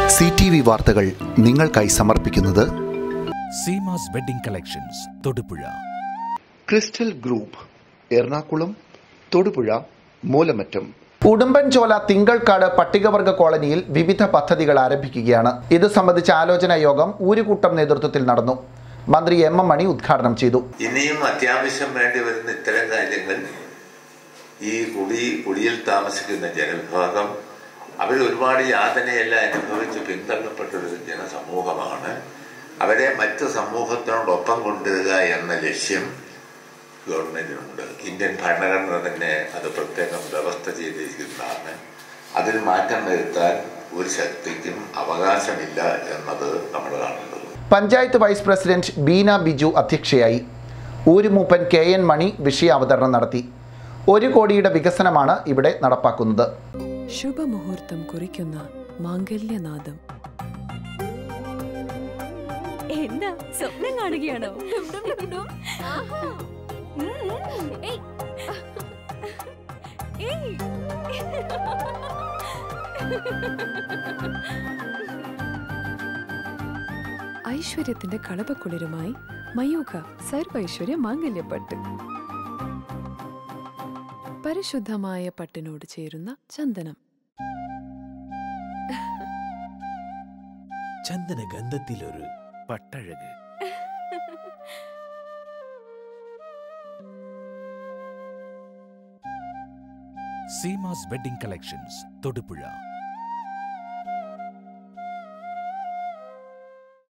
C T V വാർത്തകൾ നിങ്ങൾക്കായി സമർപ്പിക്കുന്നത് Seemas wedding collections Thodupuzha crystal group Ernakulam Thodupuzha Moolamattom Udumbanchola Thinkalkkadu പട്ടികവർഗ കോളനിയിൽ വിവിധ പദ്ധതികൾ ആരംഭിക്കുകയാണ് ഇത് സംബന്ധിച്ച ആലോചനാ യോഗം ഊരുകൂട്ടം നേതൃത്വത്തിൽ നടന്നു മന്ത്രി എം എം മണി ഉദ്ഘാടനം ചെയ്തു ഇനിയും അത്യാവശ്യം വേണ്ടി വരുന്ന ഇത്തരം കാര്യങ്ങൾ ഈ കുടി കുടിയിൽ താമസിക്കുന്ന ജനവിഭാഗം അവർ ഒരുപാട് യാതനയെല്ലാം അനുഭവിച്ച് പിന്തള്ളപ്പെട്ട ഒരു ജനസമൂഹമാണ് അവരെ മറ്റ് സമൂഹത്തിനോടൊപ്പം കൊണ്ടുവരിക എന്ന ലക്ഷ്യം ഗവൺമെന്റിനുണ്ട് ഇന്ത്യൻ ഭരണഘടന തന്നെ അത് പ്രത്യേകം വ്യവസ്ഥ ചെയ്തിരിക്കുന്നതാണ് അതിൽ മാറ്റം വരുത്താൻ ഒരു ശക്തിക്കും അവകാശമില്ല എന്നത് നമ്മൾ കാണുന്നത് പഞ്ചായത്ത് വൈസ് പ്രസിഡന്റ് ബീന ബിജു അധ്യക്ഷയായി ഊരുമൂപ്പൻ കെ എൻ മണി വിഷയാവതരണം നടത്തി ഒരു കോടിയുടെ വികസനമാണ് ഇവിടെ നടപ്പാക്കുന്നത് ശുഭമുഹൂർത്തം കുറിക്കുന്ന മാംഗല്യനാദം എന്താ സ്വപ്നം കാണുകയാണോ ഉം, ഉം. ഏയ്. ഏയ്. ഐശ്വര്യത്തിന്റെ കളപക്കുളിരുമായി മയൂഖ സർവൈശ്വര്യ മാംഗല്യപ്പട്ട് പരിശുദ്ധമായ പട്ടിനോട് ചേരുന്ന ചന്ദനം ചന്ദന ഗന്ധത്തിലൊരു പട്ടഴക് സീമാസ് വെഡിംഗ് കളക്ഷൻസ് തൊടുപുഴ